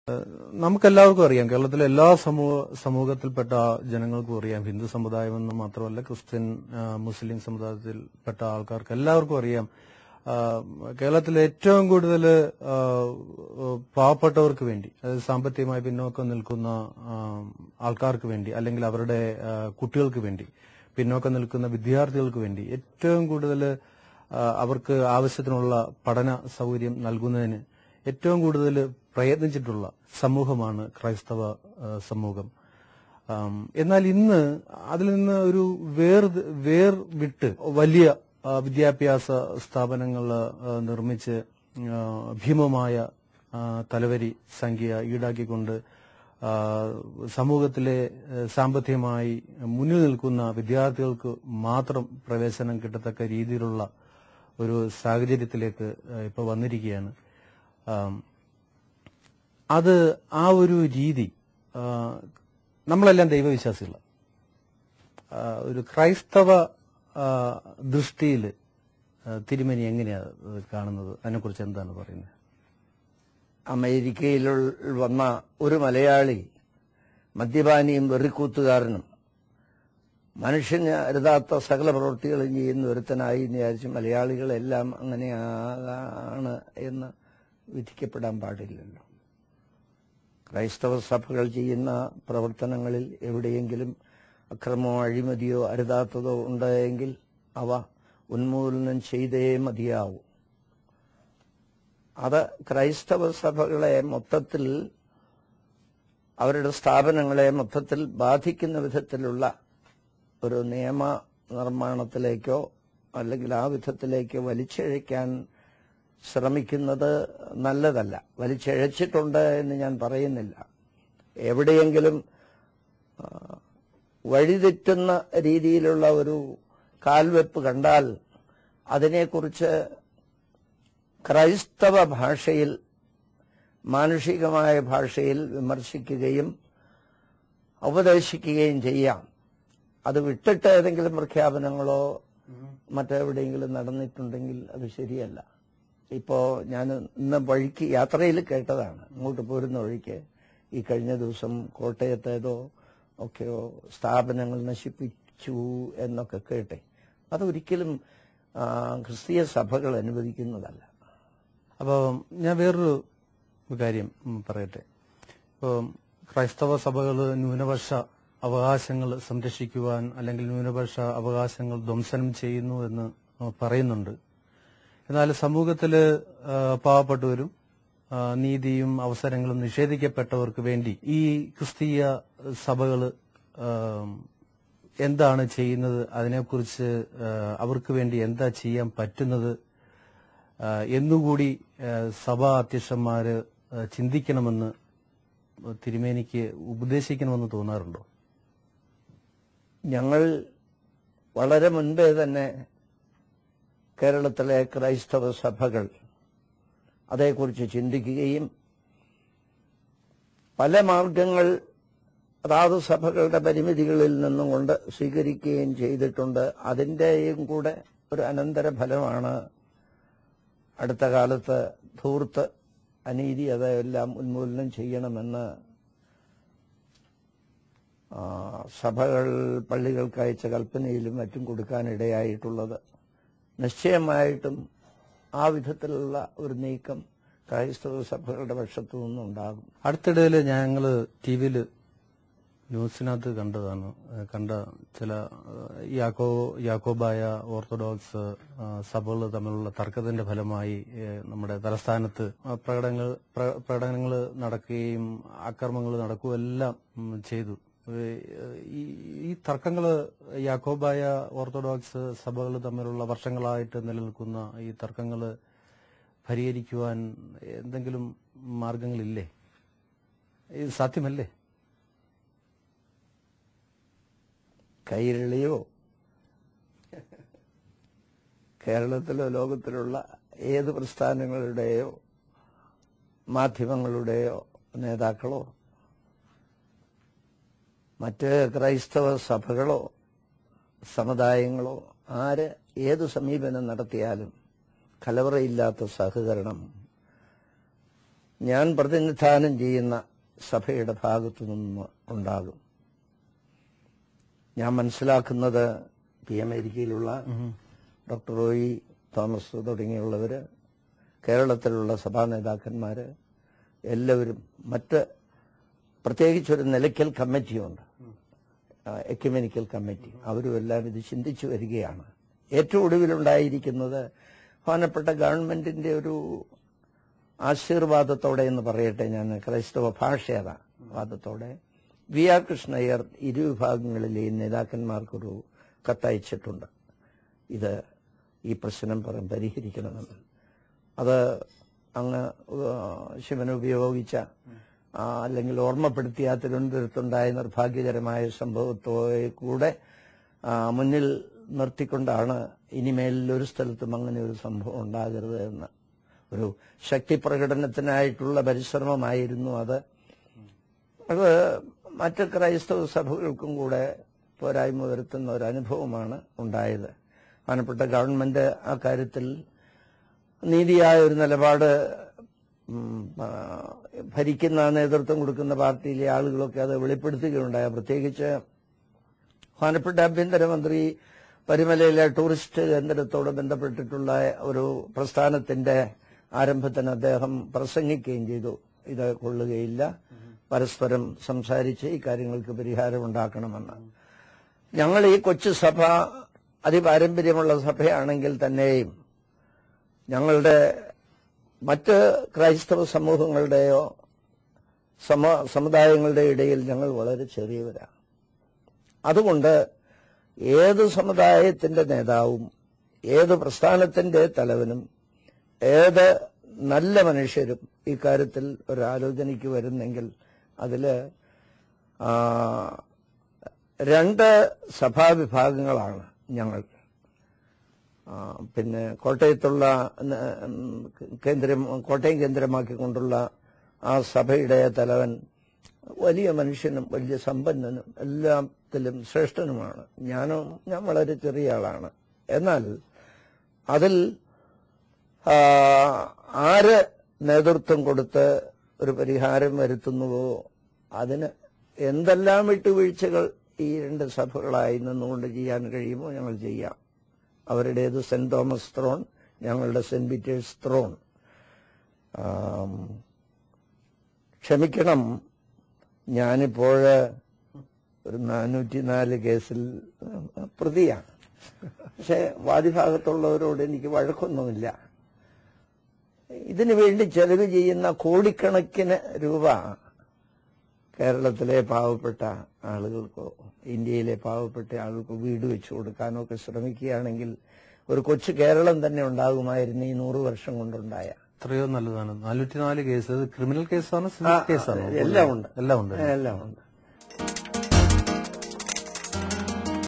നമുക്കെല്ലാവർക്കും അറിയാം കേരളത്തിലെ എല്ലാ സമൂഹ സമൂഹത്തിൽപ്പെട്ട ജനങ്ങൾക്കും അറിയാം ഹിന്ദു സമുദായം എന്ന് മാത്രമല്ല ക്രിസ്ത്യൻ ആ, മുസ്ലിം സമുദായത്തിൽപ്പെട്ട ആൾക്കാർക്ക് എല്ലാവർക്കും അറിയാം ആ, കേരളത്തിലെ ഏറ്റവും കൂടുതൽ പാവപ്പെട്ടവർക്ക് വേണ്ടി അതായത് സാമ്പത്തികമായി പിന്നോക്കം നിൽക്കുന്ന ആ, ആൾക്കാർക്ക് വേണ്ടി അല്ലെങ്കിൽ അവരുടെ ആ, കുട്ടികൾക്ക് വേണ്ടി പിന്നോക്കം നിൽക്കുന്ന വിദ്യാർത്ഥികൾക്ക് വേണ്ടി ഏറ്റവും കൂടുതൽ അവർക്ക് ആവശ്യത്തിനുള്ള പഠന സൗകര്യം നൽകുന്നതിന് ഏറ്റവും കൂടുതൽ പ്രയത്നിച്ചിട്ടുള്ള സമൂഹമാണ് ക്രൈസ്തവ ആ, സമൂഹം ആം, എന്നാൽ ഇന്ന് അതിൽ നിന്ന് ഒരു വേർ വേർ വിട്ട് വലിയ ആ, വിദ്യാഭ്യാസ സ്ഥാപനങ്ങൾ ആ, നിർമ്മിച്ച് ആ, ഭീമമായ ആ, തലവരി സംഖ്യ ഈടാക്കിക്കൊണ്ട് ആ, സമൂഹത്തിലെ ആ, സാമ്പത്തികമായി മുന്നിൽ നിൽക്കുന്ന വിദ്യാർത്ഥികൾക്ക് മാത്രം പ്രവേശനം കിട്ടത്തക്ക രീതിയിലുള്ള ഒരു സാഹചര്യത്തിലേക്ക് ഇപ്പോൾ വന്നിരിക്കുകയാണ് ആം, അത് ആ ഒരു രീതി ആ, നമ്മളെല്ലാം ദൈവവിശ്വാസികളാണ് ആ, ഒരു ക്രൈസ്തവ ദൃഷ്ടിയിൽ തിരുമനി എങ്ങനെയാണ് അത് കാണുന്നത് അതിനെക്കുറിച്ച് എന്താണ് പറയുന്നത് അമേരിക്കയിൽ വന്ന ഒരു മലയാളി മദ്യപാനിയും വെറിക്കൂത്തുകാരനും മനുഷ്യന് അരുതാത്ത സകല പ്രവൃത്തികളും ചെയ്യുന്ന ഒരുത്തനായി എന്ന് വിചാരിച്ച് മലയാളികളെല്ലാം അങ്ങനെയാണ് എന്ന് വിധിക്കപ്പെടാൻ പാടില്ലല്ലോ ക്രൈസ്തവ സഭകൾ ചെയ്യുന്ന പ്രവർത്തനങ്ങളിൽ എവിടെയെങ്കിലും അക്രമമോ അഴിമതിയോ അരുതാത്തതോ ഉണ്ടെങ്കിൽ അവ ഉന്മൂലനം ചെയ്തേ മതിയാവൂ അത് ക്രൈസ്തവ സഭകളെ മൊത്തത്തിൽ അവരുടെ സ്ഥാപനങ്ങളെ മൊത്തത്തിൽ ബാധിക്കുന്ന വിധത്തിലുള്ള ഒരു നിയമ നിർമ്മാണത്തിലേക്കോ അല്ലെങ്കിൽ ആ വിധത്തിലേക്കോ വലിച്ചിഴയ്ക്കാൻ ശ്രമിക്കുന്നത് നല്ലതല്ല വലിച്ചിഴച്ചിട്ടുണ്ട് എന്ന് ഞാൻ പറയുന്നില്ല എവിടെയെങ്കിലും ആ, വഴിതെറ്റുന്ന രീതിയിലുള്ള ഒരു കാൽവെപ്പ് കണ്ടാൽ അതിനെക്കുറിച്ച് ക്രൈസ്തവ ഭാഷയിൽ മാനുഷികമായ ഭാഷയിൽ വിമർശിക്കുകയും ഉപദേശിക്കുകയും ചെയ്യാം അത് വിട്ടിട്ട് ഏതെങ്കിലും പ്രഖ്യാപനങ്ങളോ മറ്റെവിടെയെങ്കിലും നടന്നിട്ടുണ്ടെങ്കിൽ അത് ശരിയല്ല ഇപ്പോ ഞാൻ ഇന്ന് വഴിക്ക് യാത്രയിൽ കേട്ടതാണ് ഇങ്ങോട്ട് പോരുന്ന വഴിക്ക് ഈ കഴിഞ്ഞ ദിവസം കോട്ടയത്തേതോ ഒക്കെയോ സ്ഥാപനങ്ങൾ നശിപ്പിച്ചു എന്നൊക്കെ കേട്ടെ അതൊരിക്കലും ആ, ക്രിസ്തീയ സഭകൾ അനുവദിക്കുന്നതല്ല അപ്പോൾ ഞാൻ വേറൊരു കാര്യം ഉം, പറയട്ടെ ഇപ്പോൾ ക്രൈസ്തവ സഭകൾ ന്യൂനപക്ഷ അവകാശങ്ങൾ സംരക്ഷിക്കുവാൻ അല്ലെങ്കിൽ ന്യൂനപക്ഷ അവകാശങ്ങൾ ധ്വംസനം ചെയ്യുന്നു എന്ന് പറയുന്നുണ്ട് എന്നാൽ സമൂഹത്തില് ആ, പാവപ്പെട്ടവരും ആ, നീതിയും അവസരങ്ങളും നിഷേധിക്കപ്പെട്ടവർക്ക് വേണ്ടി ഈ ക്രിസ്തീയ സഭകൾ എന്താണ് ചെയ്യുന്നത് അതിനെക്കുറിച്ച് ആ, അവർക്ക് വേണ്ടി എന്താ ചെയ്യാൻ പറ്റുന്നത് ആ, എന്നുകൂടി ആ, സഭാ അധ്യക്ഷന്മാര് ആ, ചിന്തിക്കണമെന്ന് തിരുമേനിക്ക് ഉപദേശിക്കണമെന്ന് തോന്നാറുണ്ടോ ഞങ്ങൾ വളരെ മുൻപേ തന്നെ കേരളത്തിലെ ക്രൈസ്തവ സഭകൾ അതേക്കുറിച്ച് ചിന്തിക്കുകയും പല മാർഗങ്ങൾ അതാത് സഭകളുടെ പരിമിതികളിൽ നിന്നും കൊണ്ട് സ്വീകരിക്കുകയും ചെയ്തിട്ടുണ്ട് അതിൻ്റെയും കൂടെ ഒരു അനന്തര ഫലമാണ് അടുത്ത കാലത്ത് ധൂർത്ത് അനീതി അതെല്ലാം ഉന്മൂലനം ചെയ്യണമെന്ന് ആ, സഭകൾ പള്ളികൾക്ക് അയച്ച കൽപ്പനയിലും മറ്റും കൊടുക്കാനിടയായിട്ടുള്ളത് നിശ്ചയമായിട്ടും ആ വിധത്തിലുള്ള ഒരു നീക്കം ക്രൈസ്തവ സഭകളുടെ പക്ഷത്തു നിന്നുണ്ടാകും അടുത്തിടയിൽ ഞങ്ങൾ ടി വിയിൽ ന്യൂസിനകത്ത് കണ്ടതാണ് ഏഹ് കണ്ട ചില ഏഹ് യാക്കോ യാക്കോബായ ഓർത്തഡോക്സ് സഭകൾ തമ്മിലുള്ള തർക്കത്തിന്റെ ഫലമായി ഏഹ് നമ്മുടെ തലസ്ഥാനത്ത് പ്രകടനങ്ങൾ പ്രകടനങ്ങൾ നടക്കുകയും ആക്രമണങ്ങൾ നടക്കുകയും എല്ലാം ഉം, ചെയ്തു ഏഹ് ഈ ഈ തർക്കങ്ങള് യാക്കോബായ ഓർത്തഡോക്സ് സഭകൾ തമ്മിലുള്ള വർഷങ്ങളായിട്ട് നിലനിൽക്കുന്ന ഈ തർക്കങ്ങള് പരിഹരിക്കുവാൻ എന്തെങ്കിലും മാർഗങ്ങളില്ലേ ഇത് സാധ്യമല്ലേ കൈരളിയോ കേരളത്തിലോ ലോകത്തിലുള്ള ഏത് പ്രസ്ഥാനങ്ങളുടെയോ മാധ്യമങ്ങളുടെയോ നേതാക്കളോ മറ്റ് ക്രൈസ്തവ സഭകളോ സമുദായങ്ങളോ ആര് ഏത് സമീപനം നടത്തിയാലും കലവറയില്ലാത്ത സഹകരണം ഞാൻ പ്രതിനിധാനം ചെയ്യുന്ന സഭയുടെ ഭാഗത്തു നിന്ന് ഉണ്ടാകും ഞാൻ മനസ്സിലാക്കുന്നത് പി അമേരിക്കയിലുള്ള ഡോക്ടർ റോയി തോമസ് തുടങ്ങിയുള്ളവര് കേരളത്തിലുള്ള സഭാ നേതാക്കന്മാര് എല്ലാവരും മറ്റ് പ്രത്യേകിച്ചൊരു നിലയ്ക്കൽ കമ്മിറ്റിയുണ്ട് എക്യുമെനിക്കൽ കമ്മിറ്റി അവരും എല്ലാം ഇത് ചിന്തിച്ചു വരികയാണ് ഏറ്റവും ഒടുവിലുണ്ടായിരിക്കുന്നത് ബഹുമാനപ്പെട്ട ഗവൺമെന്റിന്റെ ഒരു ആശീർവാദത്തോടെ എന്ന് പറയട്ടെ ഞാൻ ക്രൈസ്തവ ഭാഷയത വാദത്തോടെ വി ആർ കൃഷ്ണയ്യർ ഇരുവിഭാഗങ്ങളിലെയും നേതാക്കന്മാർക്കൊരു കത്തയച്ചിട്ടുണ്ട് ഇത് ഈ പ്രശ്നം പറ പരിഹരിക്കണമെന്ന് അത് അങ്ങ് ശിവൻ ഉപയോഗിച്ച ആ, അല്ലെങ്കിൽ ഓർമ്മപ്പെടുത്തിയ തിരുവനന്തപുരത്തുണ്ടായ നിർഭാഗ്യകരമായ സംഭവത്തോടെ കൂടെ ആ, മുന്നിൽ നിർത്തിക്കൊണ്ടാണ് ഇനിമേലിൽ ഒരു സ്ഥലത്തും അങ്ങനെ ഒരു സംഭവം ഉണ്ടാകരുത് എന്ന് ഒരു ശക്തി പ്രകടനത്തിനായിട്ടുള്ള പരിശ്രമമായിരുന്നു അത് അത് മറ്റ് ക്രൈസ്തവ സഭകൾക്കും കൂടെ പോരായ്മ വരുത്തുന്ന ഒരു അനുഭവമാണ് ഉണ്ടായത് ബഹുമാനപ്പെട്ട ഗവൺമെന്റ് ആ കാര്യത്തിൽ നീതിയായ ഒരു നിലപാട് ഉം, ആ, ഭരിക്കുന്ന നേതൃത്വം കൊടുക്കുന്ന പാർട്ടിയിലെ ആളുകളൊക്കെ അത് വെളിപ്പെടുത്തുകയുണ്ടായ പ്രത്യേകിച്ച് ബഹുമാനപ്പെട്ട ആഭ്യന്തരമന്ത്രി പരിമലയിലെ ടൂറിസ്റ്റ് കേന്ദ്രത്തോട് ബന്ധപ്പെട്ടിട്ടുള്ള ഒരു പ്രസ്ഥാനത്തിന്റെ ആരംഭത്തിന് അദ്ദേഹം പ്രസംഗിക്കുകയും ചെയ്തു ഇത് കൊള്ളുകയില്ല പരസ്പരം സംസാരിച്ച് ഈ കാര്യങ്ങൾക്ക് പരിഹാരം ഉണ്ടാക്കണമെന്ന് ഞങ്ങൾ ഈ കൊച്ചു സഭ അതിപാരമ്പര്യമുള്ള സഭയാണെങ്കിൽ തന്നെയും ഞങ്ങളുടെ മറ്റ് ക്രൈസ്തവ സമൂഹങ്ങളുടെയോ സമ സമുദായങ്ങളുടെ ഇടയിൽ ഞങ്ങൾ വളരെ ചെറിയവരാണ് അതുകൊണ്ട് ഏത് സമുദായത്തിന്റെ നേതാവും ഏത് പ്രസ്ഥാനത്തിന്റെ തലവനും ഏത് നല്ല മനുഷ്യരും ഇക്കാര്യത്തിൽ ഒരു ആലോചനയ്ക്ക് വരുന്നെങ്കിൽ അതില് ആ, രണ്ട് സഭാവിഭാഗങ്ങളാണ് ഞങ്ങൾ ആ, പിന്നെ കോട്ടയത്തുള്ള ഉം, കേന്ദ്രം കോട്ടയം കേന്ദ്രമാക്കിക്കൊണ്ടുള്ള ആ സഭയുടെ തലവൻ വലിയ മനുഷ്യനും വലിയ സമ്പന്നനും എല്ലാത്തിലും ശ്രേഷ്ഠനുമാണ് ഞാനും ഞാൻ വളരെ ചെറിയ ആളാണ് എന്നാൽ അതിൽ ആ, ആര് നേതൃത്വം കൊടുത്ത് ഒരു പരിഹാരം വരുത്തുന്നുവോ അതിന് എന്തെല്ലാം വിട്ടുവീഴ്ചകൾ ഈ രണ്ട് സഭകളായി നിന്നുകൊണ്ട് ചെയ്യാൻ കഴിയുമോ ഞങ്ങൾ ചെയ്യാം അവരുടേത് സെന്റ് തോമസ് ത്രോൺ ഞങ്ങളുടെ സെന്റ് പീറ്റേഴ്സ് ത്രോൺ ആം, ക്ഷമിക്കണം ഞാനിപ്പോഴ് ഒരു നാനൂറ്റി നാല് കേസിൽ പ്രതിയാണ് പക്ഷെ വാദിഭാഗത്തുള്ളവരോട് എനിക്ക് വഴക്കൊന്നുമില്ല ഇതിനു വേണ്ടി ചെലവ് ചെയ്യുന്ന കോടിക്കണക്കിന് രൂപ കേരളത്തിലെ പാവപ്പെട്ട ആളുകൾക്കോ ഇന്ത്യയിലെ പാവപ്പെട്ട ആളുകൾക്കോ വീട് വെച്ചു കൊടുക്കാനോ ഒക്കെ ശ്രമിക്കുകയാണെങ്കിൽ ഒരു കൊച്ചു കേരളം തന്നെ ഉണ്ടാകുമായിരുന്നു ഈ നൂറ് വർഷം കൊണ്ടുണ്ടായ എത്രയോ നല്ലതാണ് നാനൂറ്റി നാല് കേസ് ഇത് ക്രിമിനൽ കേസാണ് ആ, സിവിൽ കേസാണ് എല്ലാം ഉണ്ട് എല്ലാം ഉണ്ട് എല്ലാം ഉണ്ട്